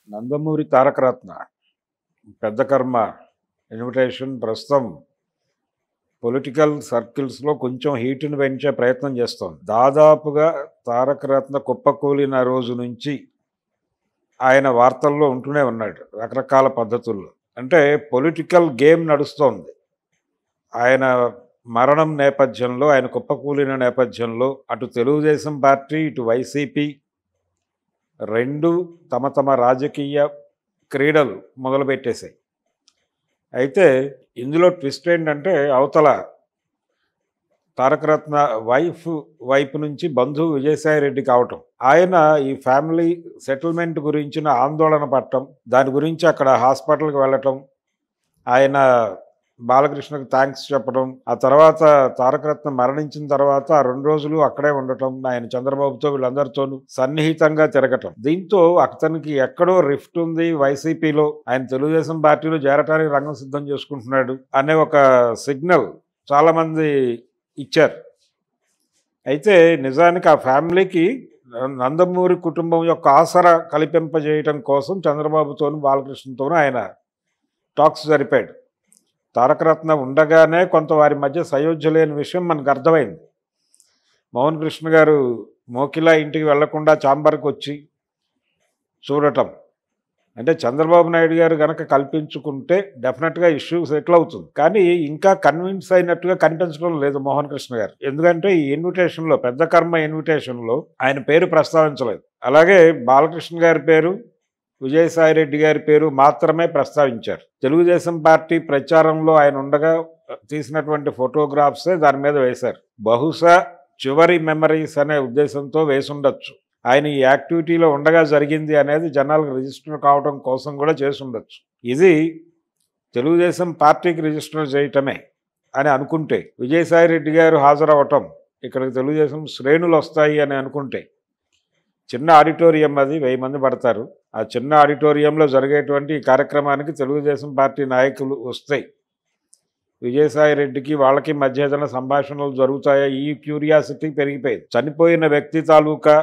నందమూరి తారకరత్న పెద్ద కర్మ ఇన్విటేషన్ ప్రస్తుతం పొలిటికల్ సర్కిల్స్లో కొంచెం హీట్ని పెంచే ప్రయత్నం చేస్తోంది దాదాపుగా తారకరత్న కుప్పకూలిన రోజు నుంచి ఆయన వార్తల్లో ఉంటూనే ఉన్నాడు రకరకాల పద్ధతుల్లో అంటే పొలిటికల్ గేమ్ నడుస్తోంది ఆయన మరణం నేపథ్యంలో ఆయన కుప్పకూలిన నేపథ్యంలో అటు తెలుగుదేశం పార్టీ ఇటు వైసీపీ రెండు తమ తమ రాజకీయ క్రీడలు మొదలుపెట్టేశాయి అయితే ఇందులో ట్విస్ట్ ఏంటంటే అవతల తారకరత్న వైఫ్ వైపు నుంచి బంధువు విజయసాయి రెడ్డి కావటం ఆయన ఈ ఫ్యామిలీ సెటిల్మెంట్ గురించిన ఆందోళన పడటం దాని గురించి అక్కడ హాస్పిటల్కి వెళ్ళటం ఆయన బాలకృష్ణకు థ్యాంక్స్ చెప్పడం ఆ తర్వాత తారకరత్న మరణించిన తర్వాత ఆ రెండు రోజులు అక్కడే ఉండటం ఆయన చంద్రబాబుతో వీళ్ళందరితోనూ సన్నిహితంగా తిరగటం దీంతో అతనికి ఎక్కడో రిఫ్ట్ ఉంది వైసీపీలో ఆయన తెలుగుదేశం పార్టీలో చేరటానికి రంగం సిద్ధం చేసుకుంటున్నాడు అనే ఒక సిగ్నల్ చాలామంది ఇచ్చారు అయితే నిజానికి ఆ ఫ్యామిలీకి నందమూరి కుటుంబం యొక్క ఆసర కల్పింపజేయటం కోసం చంద్రబాబుతోనూ బాలకృష్ణతోనూ ఆయన టాక్స్ జరిపాడు తారకరత్న ఉండగానే కొంత వారి మధ్య సయోధ్య లేని విషయం మనకు అర్థమైంది మోహన్ కృష్ణ గారు మోకిలా ఇంటికి వెళ్లకుండా చాంబర్కి వచ్చి చూడటం అంటే చంద్రబాబు నాయుడు గారు కనుక కల్పించుకుంటే డెఫినెట్గా ఇష్యూ సెటిల్ అవుతుంది కానీ ఇంకా కన్విన్స్ అయినట్టుగా కనిపించడం లేదు మోహన్ కృష్ణ గారు ఎందుకంటే ఈ ఇన్విటేషన్లో పెద్ద కర్మ ఇన్విటేషన్లో ఆయన పేరు ప్రస్తావించలేదు అలాగే బాలకృష్ణ గారి పేరు విజయసాయి రెడ్డి గారి పేరు మాత్రమే ప్రస్తావించారు తెలుగుదేశం పార్టీ ప్రచారంలో ఆయన ఉండగా తీసినటువంటి ఫోటోగ్రాఫ్సే దాని మీద వేశారు బహుశా చివరి మెమరీస్ అనే ఉద్దేశంతో వేసుండొచ్చు ఆయన ఈ యాక్టివిటీలో ఉండగా జరిగింది అనేది జనాలకు రిజిస్టర్ కావడం కోసం కూడా చేసి ఉండొచ్చు ఇది తెలుగుదేశం పార్టీకి రిజిస్టర్ చేయటమే అని అనుకుంటే విజయసాయి రెడ్డి గారు హాజరవటం ఇక్కడికి తెలుగుదేశం శ్రేణులు వస్తాయి అని అనుకుంటే చిన్న ఆడిటోరియం అది వెయ్యి మంది పడతారు ఆ చిన్న ఆడిటోరియంలో జరిగేటువంటి ఈ కార్యక్రమానికి తెలుగుదేశం పార్టీ నాయకులు వస్తాయి విజయసాయి రెడ్డికి వాళ్ళకి మధ్య ఏదైనా సంభాషణలు జరుగుతాయా ఈ క్యూరియాసిటీ పెరిగిపోయింది చనిపోయిన వ్యక్తి తాలూకా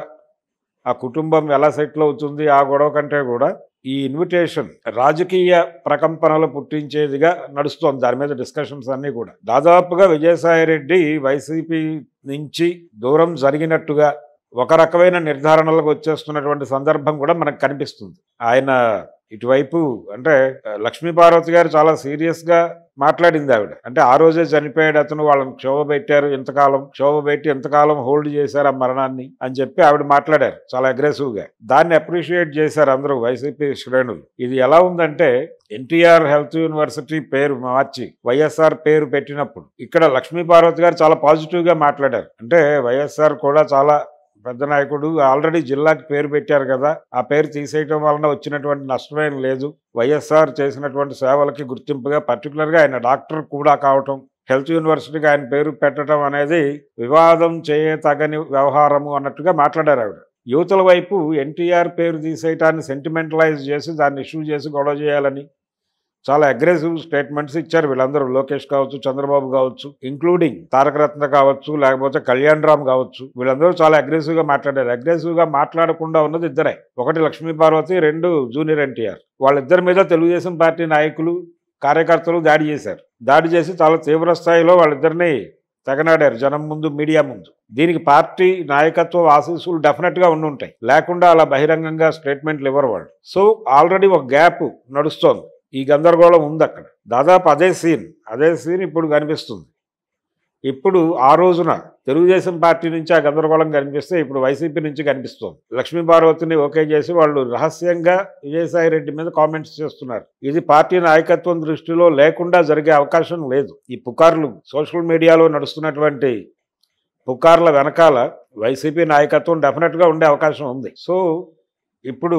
ఆ కుటుంబం ఎలా సెటిల్ అవుతుంది ఆ గొడవ కంటే కూడా ఈ ఇన్విటేషన్ రాజకీయ ప్రకంపనలు పుట్టించేదిగా నడుస్తోంది దాని మీద డిస్కషన్స్ అన్నీ కూడా దాదాపుగా విజయసాయి రెడ్డి వైసీపీ నుంచి దూరం జరిగినట్టుగా ఒక రకమైన నిర్ధారణలకు వచ్చేస్తున్నటువంటి సందర్భం కూడా మనకు కనిపిస్తుంది ఆయన ఇటువైపు అంటే లక్ష్మీ పార్వతి గారు చాలా సీరియస్గా మాట్లాడింది ఆవిడ అంటే ఆ రోజే చనిపోయాడు అతను వాళ్ళని క్షోభ పెట్టారు ఇంతకాలం క్షోభ పెట్టి ఎంతకాలం హోల్డ్ చేశారు ఆ మరణాన్ని అని చెప్పి ఆవిడ మాట్లాడారు చాలా అగ్రెసివ్గా దాన్ని అప్రిషియేట్ చేశారు అందరూ వైసీపీ శ్రేణులు ఇది ఎలా ఉందంటే ఎన్టీఆర్ హెల్త్ యూనివర్సిటీ పేరు మార్చి వైఎస్ఆర్ పేరు పెట్టినప్పుడు ఇక్కడ లక్ష్మీ పార్వతి గారు చాలా పాజిటివ్గా మాట్లాడారు అంటే వైఎస్ఆర్ కూడా చాలా పెద్ద నాయకుడు ఆల్రెడీ జిల్లాకి పేరు పెట్టారు కదా ఆ పేరు తీసేయటం వలన వచ్చినటువంటి నష్టమేం లేదు వైఎస్ఆర్ చేసినటువంటి సేవలకి గుర్తింపుగా పర్టికులర్గా ఆయన డాక్టర్ కూడా కావటం హెల్త్ యూనివర్సిటీకి ఆయన పేరు పెట్టడం అనేది వివాదం చేయతగని వ్యవహారము అన్నట్టుగా మాట్లాడారు ఆవిడ యువతల వైపు ఎన్టీఆర్ పేరు తీసేయటాన్ని సెంటిమెంటలైజ్ చేసి దాన్ని ఇష్యూ చేసి గొడవ చేయాలని చాలా అగ్రెసివ్ స్టేట్మెంట్స్ ఇచ్చారు వీళ్ళందరూ లోకేష్ కావచ్చు చంద్రబాబు కావచ్చు ఇంక్లూడింగ్ తారకరత్న కావచ్చు లేకపోతే కళ్యాణ్ రామ్ కావచ్చు వీళ్ళందరూ చాలా అగ్రెసివ్గా మాట్లాడారు అగ్రెసివ్గా మాట్లాడకుండా ఉన్నది ఇద్దరే ఒకటి లక్ష్మీ పార్వతి రెండు జూనియర్ ఎన్టీఆర్ వాళ్ళిద్దరి మీద తెలుగుదేశం పార్టీ నాయకులు కార్యకర్తలు దాడి చేశారు దాడి చేసి చాలా తీవ్ర స్థాయిలో వాళ్ళిద్దరిని తెగనాడారు జనం ముందు మీడియా ముందు దీనికి పార్టీ నాయకత్వం ఆశీస్సులు డెఫినెట్గా ఉండి ఉంటాయి లేకుండా అలా బహిరంగంగా స్టేట్మెంట్లు ఇవ్వరు వాళ్ళు సో ఆల్రెడీ ఒక గ్యాప్ నడుస్తోంది ఈ గందరగోళం ఉంది అక్కడ దాదాపు అదే సీన్ అదే సీన్ ఇప్పుడు కనిపిస్తుంది ఇప్పుడు ఆ రోజున తెలుగుదేశం పార్టీ నుంచి ఆ గందరగోళం కనిపిస్తే ఇప్పుడు వైసీపీ నుంచి కనిపిస్తోంది లక్ష్మీ పార్వతిని ఓకే చేసి వాళ్ళు రహస్యంగా విజయసాయి రెడ్డి మీద కామెంట్స్ చేస్తున్నారు ఇది పార్టీ నాయకత్వం దృష్టిలో లేకుండా జరిగే అవకాశం లేదు ఈ పుకార్లు సోషల్ మీడియాలో నడుస్తున్నటువంటి పుకార్ల వెనకాల వైసీపీ నాయకత్వం డెఫినెట్గా ఉండే అవకాశం ఉంది సో ఇప్పుడు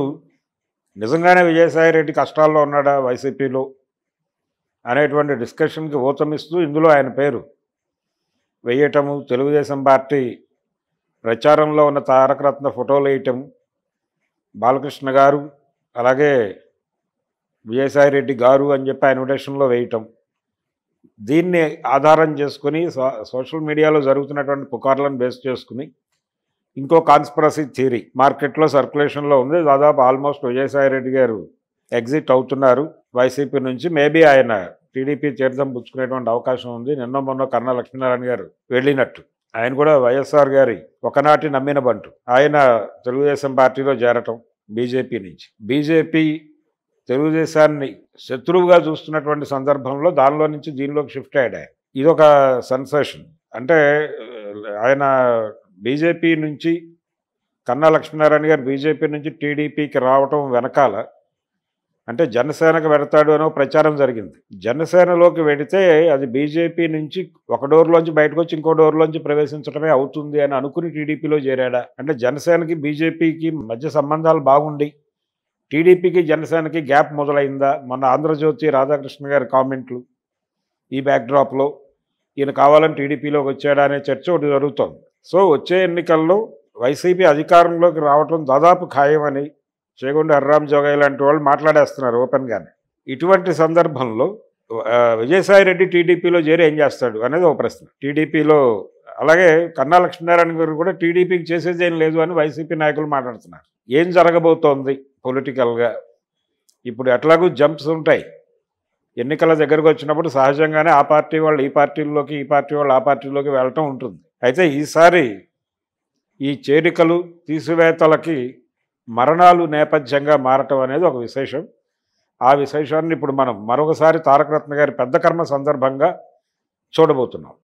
నిజంగానే విజయసాయి రెడ్డి కష్టాల్లో ఉన్నాడా వైసీపీలో అనేటువంటి డిస్కషన్కి ఊతమిస్తూ ఇందులో ఆయన పేరు వేయటము తెలుగుదేశం పార్టీ ప్రచారంలో ఉన్న తారకరత్న ఫోటోలు వేయటం బాలకృష్ణ గారు అలాగే విజయసాయి రెడ్డి గారు అని చెప్పి ఆ ఇన్విటేషన్లో వేయటం దీన్ని ఆధారం చేసుకుని సో- సోషల్ మీడియాలో జరుగుతున్నటువంటి పుకార్లను బేస్ చేసుకుని ఇంకో కాన్స్పరసీ థియరీ మార్కెట్లో సర్క్యులేషన్లో ఉంది దాదాపు ఆల్మోస్ట్ విజయసాయి రెడ్డి గారు ఎగ్జిట్ అవుతున్నారు వైసీపీ నుంచి మేబీ ఆయన టీడీపీ తీర్థం పుచ్చుకునేటువంటి అవకాశం ఉంది నిన్న మొన్న కన్నా లక్ష్మీనారాయణ గారు వెళ్ళినట్టు ఆయన కూడా వైఎస్ఆర్ గారి ఒకనాటి నమ్మిన బంటు ఆయన తెలుగుదేశం పార్టీలో చేరటం బీజేపీ నుంచి బీజేపీ తెలుగుదేశాన్ని శత్రువుగా చూస్తున్నటువంటి సందర్భంలో దానిలో నుంచి దీనిలోకి షిఫ్ట్ అయ్యాడు ఆయన ఇదొక సెన్సేషన్ అంటే ఆయన బీజేపీ నుంచి కన్నా లక్ష్మీనారాయణ గారు బీజేపీ నుంచి టీడీపీకి రావటం వెనకాల అంటే జనసేనకు వెడతాడు అనో ప్రచారం జరిగింది జనసేనలోకి వెడితే అది బీజేపీ నుంచి ఒక డోర్లోంచి బయటకు వచ్చి ఇంకో డోర్లోంచి ప్రవేశించడమే అవుతుంది అని అనుకుని టీడీపీలో చేరాడా అంటే జనసేనకి బీజేపీకి మధ్య సంబంధాలు బాగుండి టీడీపీకి జనసేనకి గ్యాప్ మొదలైందా మొన్న ఆంధ్రజ్యోతి రాధాకృష్ణ గారి కామెంట్లు ఈ బ్యాక్డ్రాప్లో ఈయన కావాలని టీడీపీలోకి వచ్చాడా అనే చర్చ ఒకటి జరుగుతోంది సో వచ్చే ఎన్నికల్లో వైసీపీ అధికారంలోకి రావటం దాదాపు ఖాయమని చేగొండ హర్రామ్ జోగయ్య లాంటి వాళ్ళు మాట్లాడేస్తున్నారు ఓపెన్గానే ఇటువంటి సందర్భంలో ఆ, విజయసాయి రెడ్డి టీడీపీలో చేరి ఏం చేస్తాడు అనేది ఒక ప్రశ్న టీడీపీలో అలాగే కన్నా లక్ష్మీనారాయణ గారు కూడా టీడీపీకి చేసేది ఏం లేదు అని వైసీపీ నాయకులు మాట్లాడుతున్నారు ఏం జరగబోతోంది పొలిటికల్గా ఇప్పుడు ఎట్లాగూ జంప్స్ ఉంటాయి ఎన్నికల దగ్గరకు వచ్చినప్పుడు సహజంగానే ఆ పార్టీ వాళ్ళు ఈ పార్టీల్లోకి ఈ పార్టీ వాళ్ళు ఆ పార్టీలోకి వెళ్ళటం ఉంటుంది అయితే ఈసారి ఈ చేరికలు తీసివేతలకి మరణాలు నేపథ్యంగా మారటం అనేది ఒక విశేషం ఆ విశేషాన్ని ఇప్పుడు మనం మరొకసారి తారక రత్న గారి పెద్ద కర్మ సందర్భంగా చూడబోతున్నాం